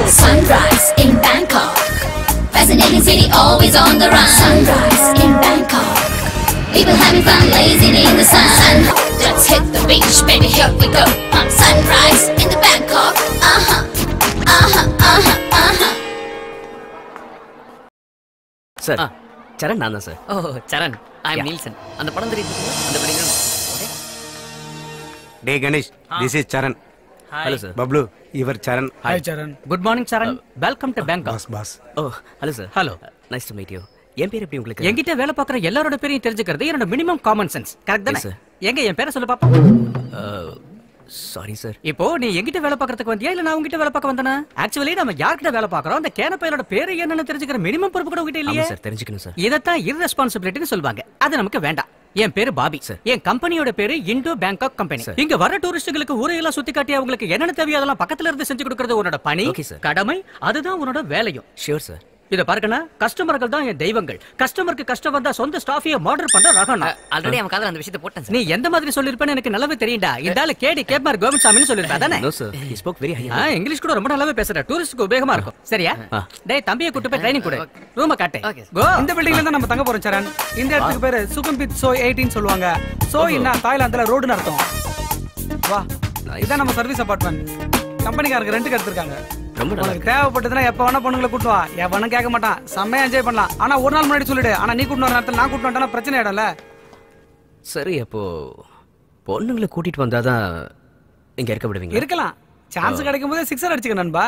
Sunrise in Bangkok. Fascinating city, always on the run. Sunrise in Bangkok. People having fun, lazing in the sun. Let's hit the beach, baby, here we go. Uh, sunrise in the Bangkok. Uh huh. Uh huh. Uh huh. Uh huh. Sir ஆ. சரண் நான் தான் sir ஓ Charan I Yeah. M Nielsen அந்த படம் தெரியுது அந்த படம் டே Ganesh this is Charan hello sir Bablu இவர் Charan hi Charan good morning Charan welcome to Bangkok boss boss ஓ hello sir Hello. Nice to meet you என் பேர் எப்படி உங்களுக்கு என்கிட்ட வேலை பார்க்குற எல்லாரோட பேரையும் தெரிஞ்சுக்கிறது என்னோட மினிமம் காமன் சென்ஸ் கரெக்ட் தானே Yes, sir. எங்க என் பேரை சொல்லு பாப்போம் சாரி சார் இப்போ நீ என்கிட்ட வேலை பார்க்கறதுக்கு வந்தியா இல்ல நான் உங்ககிட்ட வேலை பார்க்க வந்தனா ஆக்சுவலி நம்ம யார்கிட்ட வேலை பார்க்கறோம் அந்த கேனப்பையோட பேரு என்னன்னு தெரிஞ்சுக்கிற மினிமம் பொறுப்பு கூட உங்ககிட்ட ஆமா இல்லையே சார் தெரிஞ்சுக்கணும் சார் இதத்தான் irresponsibilityன்னு சொல்லுவாங்க அது நமக்கு வேண்டாம் என் பேரு பாபி Sir. என் கம்பெனியோட பேரு இண்டோ பேங்காக் கம்பெனி Sir. இங்க வர டூரிஸ்டுகளுக்கு ஊரையெல்லாம் சுத்தி காட்டி அவங்களுக்கு என்னென்ன தேவையோ அதெல்லாம் பக்கத்துல இருந்து செஞ்சு கொடுக்கறது உன்னோட பணி Okay, sir. கடமை அதுதான் உன்னோட வேலையும் ஷியோர் சார் இத பாருக்கண்ணா கஸ்டமர்கள் தான் என் தெய்வங்கள் கஸ்டமருக்கு கஷ்டம் வந்தா சொந்த ஸ்டாஃபிய மாடர் பண்ற ரகம் நான். ஆல்ரெடி அவன் காதுல அந்த விஷயத்தை போட்டேன் நீ எந்த மாதிரி சொல்லிருப்பேன்னு எனக்கு நல்லாவே தெரியும்டா இந்த ஆளு கேடி கேப்மார் கோவிந்த் சொல்லிருப்பா தானே no sir he spoke very high ஆ, இங்கிலீஷ் கூட ரொம்ப நல்லாவே பேசுற டூரிஸ்ட்க்கு உபயோகமா இருக்கும் சரியா ஆ. டேய் தம்பியை கூட்டு போய் ட்ரைனிங் கொடு ரூம காட்டு Okay, sir. கோ இந்த பில்டிங்ல தான் நம்ம தங்க போறோம் சரண் இந்த இடத்துக்கு பேரு சுகம்பித் சோ 18 சொல்லுவாங்க சோ என்ன தாய்லாந்துல ரோடுன்னு அர்த்தம் வா இதான் நம்ம சர்வீஸ் அபார்ட்மெண்ட் கம்பெனிக்காரங்க ரெண்டுக்கு எடுத்திருக்காங்க ரொம்ப நல்லா உனக்கு தேவைப்பட்டதுன்னா எப்ப வேணா பொண்ணுங்களை கூட்டு வா எவனும் கேட்க மாட்டான் செம்மையா என்ஜாய் பண்ணலாம் ஆனா ஒரு நாள் முன்னாடி சொல்லிடு ஆனா நீ கூட்டு வர நேரத்துல நான் கூட்டு வந்துட்டா பிரச்சனை ஆயிடும்ல சரி அப்போ பொண்ணுங்களை கூட்டிட்டு வந்தாதான் இங்க இருக்க விடுவீங்க இருக்கலாம் சான்ஸ் கிடைக்கும் போதே சிக்ஸர் அடிச்சுக்க நண்பா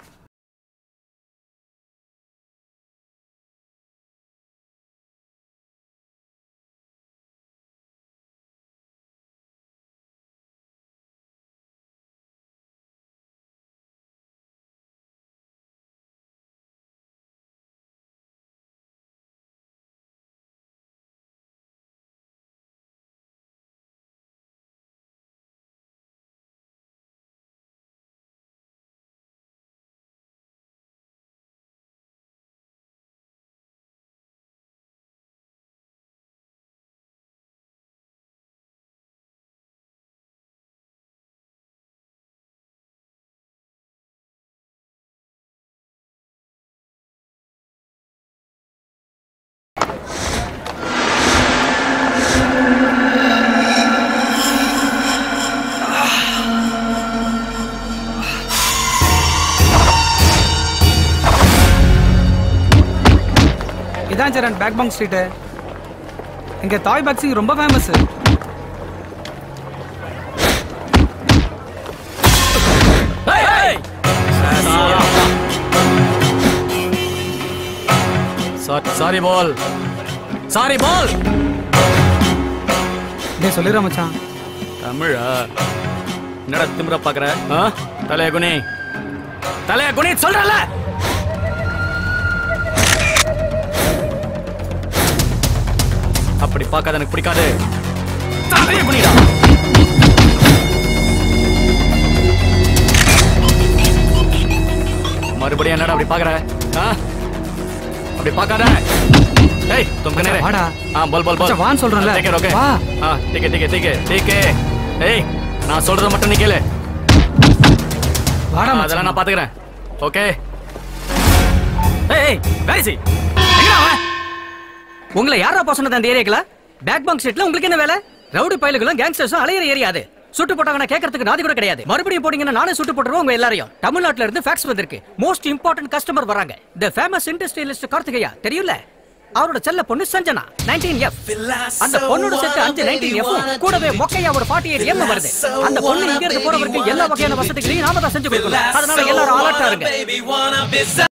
இதான் சரண் பேக் பாங் ஸ்ட்ரீட் இங்க தாய் பாக்ஸிங் ரொம்ப famous sorry Paul sorry Paul டேய் சொல்லிடுற மச்சான் தமிழா என்னடா திமிர பாக்குற ஆ? தலைய குனி தலைய குனி சொல்றல அப்படி பார்க்காத எனக்கு பிடிக்காது தலைய குனிடா மறுபடியும் என்னடா அப்படி பாக்குற ஆ? அப்படி பார்க்காத ஏய் तुम कने रे வாடா. हां बोल बोल बोल மச்சான், வான்னு சொல்றேன்ல. ठीक है ओके வா. हां ठीक है ठीक है ठीक है ठीक है ஏய் நான் சொல்றத மட்டும் நீ கேளு வாடா அதெல்லாம் மச்சான் நான் பாத்துக்கிறேன் ஓகே ஏய் ஏய் வேர் இஸ் எங்கடா அவன் உங்களை யாரா போக சொன்னது அந்த ஏரியாக்குல பேக் பாங்க் ஸ்ட்ரீட்ல உங்களுக்கு என்ன வேலை ரவுடி பயலுகளும் கேங்ஸ்டர்ஸும் அலையிற ஏரியா அது சுட்டு போட்டாங்கன்னா கேட்கறதுக்கு நாதி கூட கிடையாது மறுபடியும் போட்டீங்கன்னா நானே சுட்டு போட்டுருவோம் உங்க எல்லாரையும் தமிழ்நாட்டுல இருந்து ஃபேக்ஸ் வந்திருக்கு மோஸ்ட் இம்பார்ட்டன்ட் கஸ்டமர் வராங்க த ஃபேமஸ் இண்டஸ்ட்ரியலிஸ்ட் கார்த்திகையா தெரியும்ல அவரோட செல்ல பொண்ணு சஞ்சனா 19 எஃப் அந்த பொண்ணோட சேர்த்து அஞ்சு 19 எஃப் கூடவே மொக்கையா ஒரு 48 எம் வருது அந்த பொண்ணு இங்க இருந்து போறவருக்கு எல்லா வகையான வசதிகளையும் நாம தான் செஞ்சு கொடுக்கணும் அதனால எல்லாரும் அலர்ட்டா இருங்க